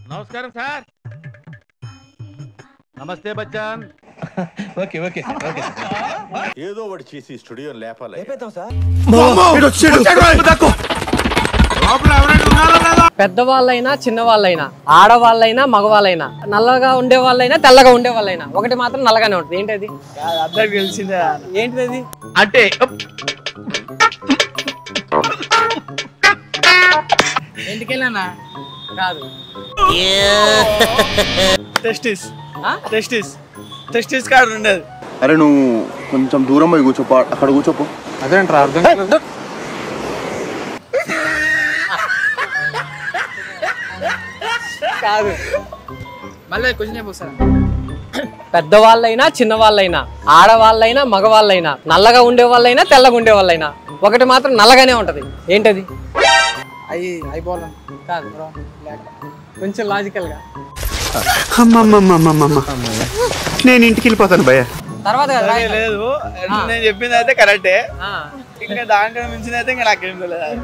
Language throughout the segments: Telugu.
నమస్కారం సార్ నమస్తే బచ్చాన్ ఓకే ఓకే ఓకే ఏదో ఒకటి చేసి స్టూడియో లేపాలి పెద్దవాళ్ళైనా చిన్నవాళ్ళైనా ఆడవాళ్ళైనా మగవాళ్ళైనా నల్లగా ఉండే వాళ్ళైనా తెల్లగా ఉండే వాళ్ళైనా ఒకటి మాత్రం నల్లగానే ఉంటుంది ఏంటది అందరికి తెలిసిందే ఏంటిది అది అంటే ఎందుకెళ్ళానా కాదు టెస్టిస్ ఆ? టెస్టిస్ టెస్టిస్ కార్డు ఉండదు అరే నువ్వు కొంచెం దూరం పోయి కూర్చోపో అక్కడ కూర్చోపో కాదు మళ్ళీ క్వశ్చన్ చెప్పొస్తారా పెద్దవాళ్ళైనా చిన్నవాళ్ళైనా ఆడవాళ్ళైనా మగవాళ్ళైనా నల్లగా ఉండే వాళ్ళైనా తెల్లగా ఉండే వాళ్ళైనా ఒకటి మాత్రం నల్లగానే ఉంటది ఏంటది అవి అయిపోవాలి కాదు కొంచెం లాజికల్ గా నేను ఇంటికి వెళ్ళిపోతాను భయ్య తర్వాత కదా రాయి. లేదు నేను చెప్పింది అయితే కరెక్టే ఆ, ఇంకా దానికన్నా మించింది అయితే ఇంకా నాకేం తెలియదు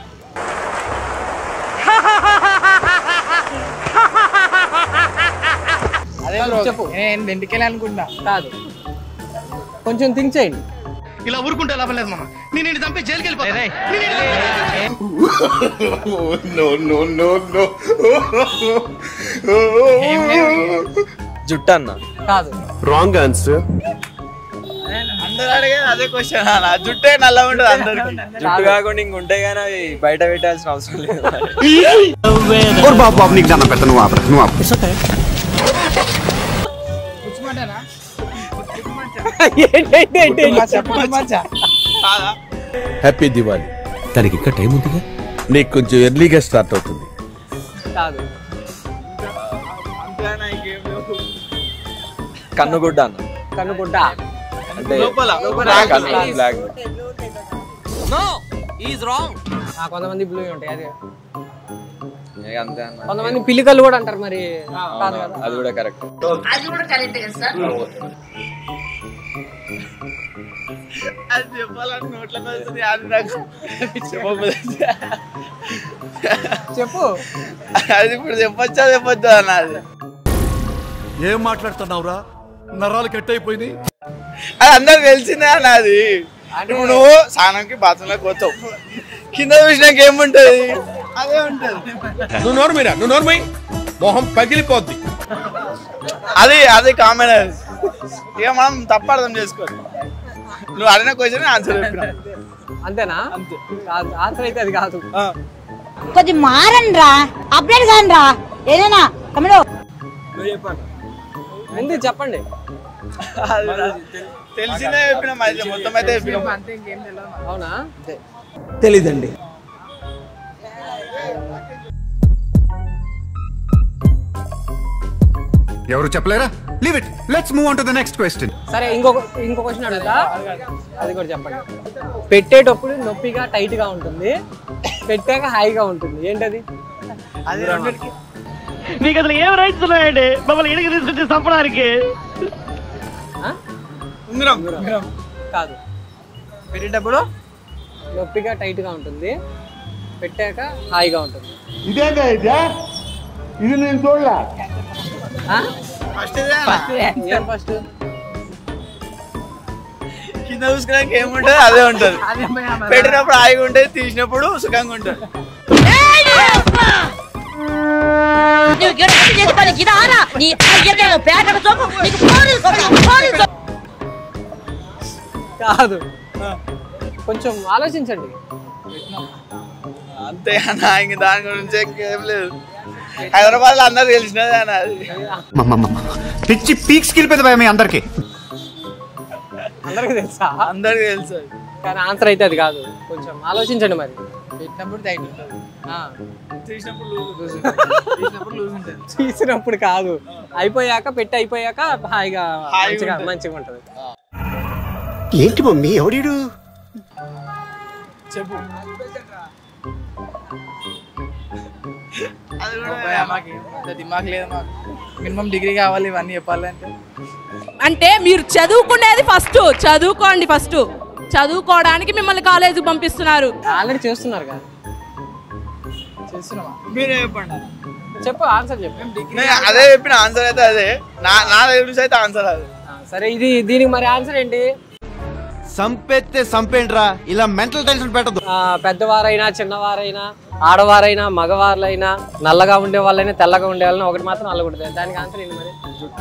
అదే bro, చెప్పు. నేను ఇంటికి వెళ్ళి అనుకుంటున్నా కాదు కొంచెం థింక్ చేయండి ఇలా ఊరుకుంటే లాభం లేదు మామ నేను ఇంటి చంపి జైలుకి వెళ్ళిపోతా నో నో నో నో జుట్టు అన్న కాదు రాంగ్ ఆన్సర్ అందరు అడిగేది అదే క్వశ్చన్ అన్న జుట్టే నల్ల ఉంటుంది అందరికి జుట్టు కాకుండా ఇంక ఉంటే కానీ అవి బయట పెట్టాల్సిన అవసరం లేదు బాబు బాబు నీకు దాన్ని పెద్ద నువ్వు ఆపరా నువ్వు ఆపు ఏంటి, ఏంటి, ఏంటి, ఏంటి? కాదా హ్యాపీ దివాలి దానికి ఇంకా టైం ఉందిగా నీకు కొంచెం ఎర్లీగా స్టార్ట్ అవుతుంది కాదు అంతేనా ఇంకేం లేవు. కన్నుగుడ్డ అన్న కనుకుంట అంటే లోపల కన్ను బ్లాక్ ఆ, కొంతమంది బ్లూ ఉంటాయి అది అంతే అన్న కొంతమంది పిల్లికలు కూడా అంటారు మరి కాదు కదా అది కూడా కరెక్ట్ అది చెప్పాలని నోట్ల వస్తుంది అది నాకు చెప్పబోతుంది చెప్పు అది ఇప్పుడు చెప్పొచ్చా చెప్పొచ్చా అన్న అది ఏం మాట్లాడుతున్నావురా నరాలు కట్ అయిపోయింది అది అందరికి తెలిసిందే అన్న అది ఇప్పుడు నువ్వు స్నానంకి బాత్రూంలోకి పోతావు కింద చూసినాక ఏముంటది అదే ఉంటది నువ్వు నోరు మీరా నువ్వు నోరు మొహం పగిలిపోద్ది అది అది కామన్ అది ఇక మనం తప్పు అర్థం చేసుకోవాలి నువ్వు అడిగిన క్వశ్చన్ ఆన్సర్ చెప్పిన అంతేనా కాదు ఆన్సర్ అయితే అది కాదు కొద్ది మారండి రా అప్డేట్ కాని రా ఏదైనా తమ్ముడు ఎందుకు చెప్పండి తెలిసిందే చెప్పిన మరి మొత్తం అయితే చెప్పిన అవునా తెలీదండి ఎవరు చెప్పలేరా leave it let's move on to the next question సరే ఇంకొక ఇంకో క్వశ్చన్ అడుగుతా అది కూడా చెప్పండి పెట్టేటప్పుడు నొప్పిగా టైట్ గా ఉంటుంది పెట్టాక హాయిగా ఉంటుంది ఏంటది అది రెండింటికి మీకు అసలు ఏం రైట్స్ ఉన్నాయండి మమ్మల్ని ఇంటికి తీసుకొచ్చి చంపడానికి ఆ? ఉంగరం ఉంగరం కాదు పెట్టేటప్పుడు నొప్పిగా టైట్ గా ఉంటుంది పెట్టాక హాయిగా ఉంటుంది ఆ? ఫస్ట్ ఇదే అన్న. ఏం ఫస్ట్ కింద చూసుకోవడానికి ఏముంటది అదే ఉంటది పెట్టినప్పుడు హాయిగా ఉంటుంది తీసినప్పుడు సుఖంగా ఉంటుంది నువ్వు గెలుపు చేసుకోవాలి ఇదారా నీ అయ్యదేదో పేట సోపు నీకు పోలీసు సోపు, పోలీసు సోపు. కాదు కొంచెం ఆలోచించండి అంతే అన్న ఇంక దాని గురించి ఏం లేదు హైదరాబాద్ లో అందరు తెలిసినదే అన్న అది పిచ్చి పీక్స్ వెళ్ళిపోయింది భయ మీ అందరికి అందరికీ తెలుసా అందరికి తెలుసు అది. కానీ ఆన్సర్ అయితే అది కాదు కొంచెం ఆలోచించండి మరి పెట్టినప్పుడు టైట్ ఉంటుంది ఆ. తీసినప్పుడు లూజ్ తీసినప్పుడు లూజ్ ఉంటుంది తీసినప్పుడు కాదు అయిపోయాక పెట్టి అయిపోయాక హాయిగా హాయిగా మంచిగా ఉంటుంది. మంచిగా ఉంటుంది ఏంటి మమ్మీ ఎవడీడు చెప్పు అది కూడా మాకు దిమాగ్ లేదు మాకు మినిమం డిగ్రీ కావాలి ఇవన్నీ చెప్పాలంటే అంటే మీరు చదువుకునేది ఫస్ట్ చదువుకోండి ఫస్ట్ చదువుకోవడానికి మిమ్మల్ని కాలేజీకి పంపిస్తున్నారు ఆల్రెడీ చేస్తున్నారు కదా చేస్తున్నామా మీరే చెప్పండి చెప్పు ఆన్సర్ చెప్పు నేను అదే చెప్పిన ఆన్సర్ అయితే అదే నా నా దగ్గర అయితే ఆన్సర్ అదే ఆ, సరే ఇది దీనికి మరి ఆన్సర్ ఏంటి సంపెత్తే సంపేంట్రా ఇలా మెంటల్ టెన్షన్ పెట్టదు ఆ, పెద్దవారైనా చిన్నవారైనా ఆడవారైనా మగవారైనా నల్లగా ఉండే వాళ్ళైనా తెల్లగా ఉండే వాళ్ళైనా ఒకటి మాత్రం నల్లగా ఉంటుంది దానికి ఆన్సర్ ఏంటి మరి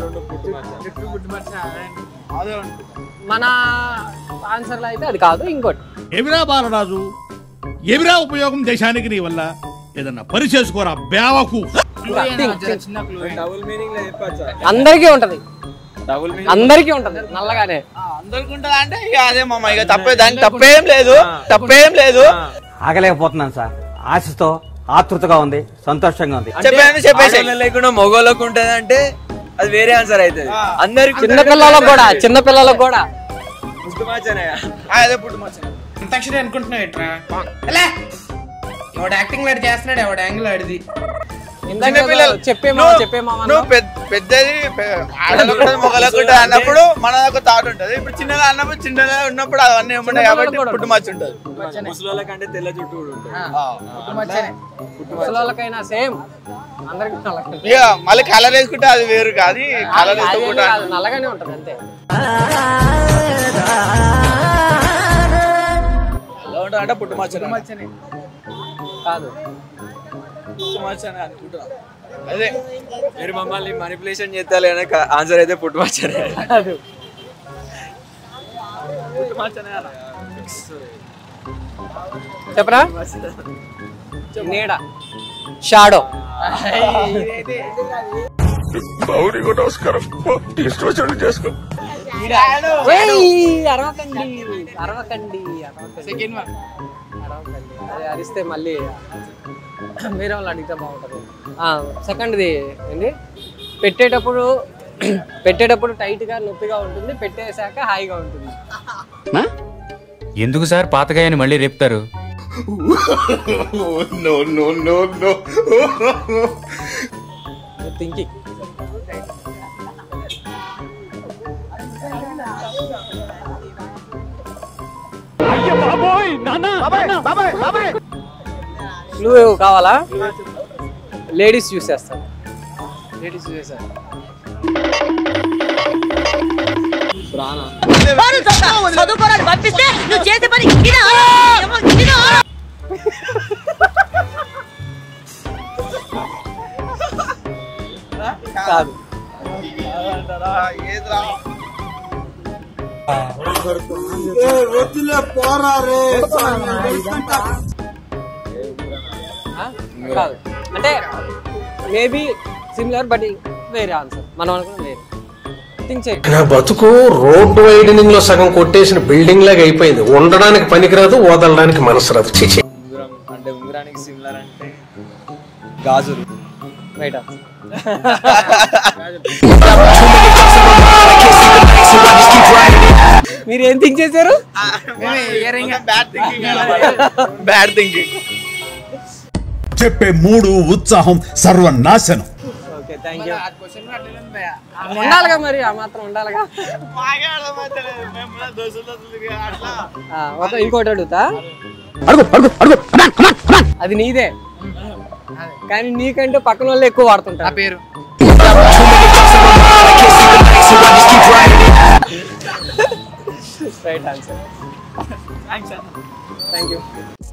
అదే ఉంటుంది. మన ఆన్సర్లో అయితే అది కాదు ఇంకోటి ఎవిరా బాలరాజు ఎవిరా ఉపయోగం దేశానికి నీ వల్ల ఏదన్నా పని చేసుకోరా బేవకు ఇంకా think, think. డబుల్ మీనింగ్ లో చెప్పచ్చా అందరికీ ఉంటది డబుల్ మీనింగ్ అందరికీ ఉంటది నల్లగానే అందరికి ఉంటుందా అంటే ఇక అదే మామ ఇక తప్పే దానికి తప్పేం లేదు తప్పేం లేదు ఆగలేకపోతున్నాను సార్ ఆశతో ఆతృతగా ఉంది సంతోషంగా ఉంది చెప్పేది చెప్పేసి ఆడవాళ్ళ లేకుండా మగవాళ్ళకు ఉంటది అంటే అది వేరే ఆన్సర్ అవుతుంది అందరికి చిన్న పిల్లలకు కూడా చిన్న పిల్లలకు కూడా పుట్టుమాచనే అదే పుట్టు మచ్చ అంతాక్షరి అనుకుంటున్నావు ఎట్రా ఎవడు యాక్టింగ్ లాడి చేస్తున్నాడు ఎవడు యాంగిల్ ఆడిది ఇందాక చిన్న పిల్లలు చెప్పేమో నువ్వు- చెప్పేమో నువ్వు పెద్ద- పెద్దది ఆడలకు మొగలకు అన్నప్పుడు మన ఒక థాట్ ఉంటది ఇప్పుడు చిన్నగా అన్నప్పుడు చిన్నగా ఉన్నప్పుడు అవన్నీ ఏముంటాయి కాబట్టి కూడా పుట్టు మచ్చ ఉంటది ముసలి కంటే తెల్ల చుట్టూ కూడా ఉంటుంది ముసలోళ్ళకైనా సేమ్ అందరికి నల్లగానే ఇక మళ్ళీ కలర్ వేసుకుంటే అది వేరు కాదు కలర్ అదేం వేసుకుంటా కాదు, నల్లగానే ఉంటది అంతే ఎలా ఉంటుంది అంటే పుట్టు మచ్చ కాదు పుట్టు మచ్చ అని అనుకుంటున్నా అదే మీరు మమ్మల్ని మనిపులేషన్ చేస్తారు కానీ ఆన్సర్ అయితే పుట్టుమాచనే కాదు పుట్టు మచ్చనే అన్న చెప్పరా నీడ షాడో అరవకండి అరవకండి సెకండ్ వన్ అరవకండి అదే అరిస్తే మళ్ళీ వేరే వాళ్ళు అడిగితే బాగుంటుంది సెకండ్ది ఏంటి పెట్టేటప్పుడు పెట్టేటప్పుడు టైట్గా నొప్పిగా ఉంటుంది పెట్టేశాక హాయిగా ఉంటుంది ఎందుకు సార్ పాతగాయని మళ్ళీ రేపుతారు థింకింగ్ నువ్వు కావాలా లేడీస్ యూస్ చేస్తాను లేడీస్ యూస్ చేస్తారు పోరు చొక్కా. చదువుకోరాని పంపిస్తే నువ్వు చేసే పని ఇదా ఏమో ఇదా కాదు ఏదిరా ఆ? కాదు అంటే మేబీ సిమిలర్ బట్ వేరే ఆన్సర్ మనం అనుకున్న వేరే థింక్ చేయి నా బతుకు రోడ్డు వైడనింగ్ లో సగం కొట్టేసిన బిల్డింగ్ లాగా అయిపోయింది ఉండడానికి పనికిరాదు వదలడానికి మనసు రాదు చిచి ఉంగరం అంటే ఉంగరానికి సిమిలర్ అంటే గాజులు రైట్ ఆన్సర్ మీరు ఏం థింక్ చేశారు బ్యాడ్ థింకింగ్ బ్యాడ్ థింకింగ్ చెప్పే మూడు ఉత్సాహం సర్వనాశనం ఓకే థ్యాంక్ యూ ఉండాలిగా మరి ఆ మాత్రం ఉండాలిగా మాకే అర్థమవుతలేదు మేము కూడా దోస్తులు దోస్తులు అట్లా ఆ, ఒక ఇంకోటి అడుగుతా అడుగు అడుగు అడుగు అది నీదే కానీ నీకంటే పక్కన వాళ్ళు ఎక్కువ వాడుతుంటారు పేరు రైట్ ఆన్సర్ థ్యాంక్ యూ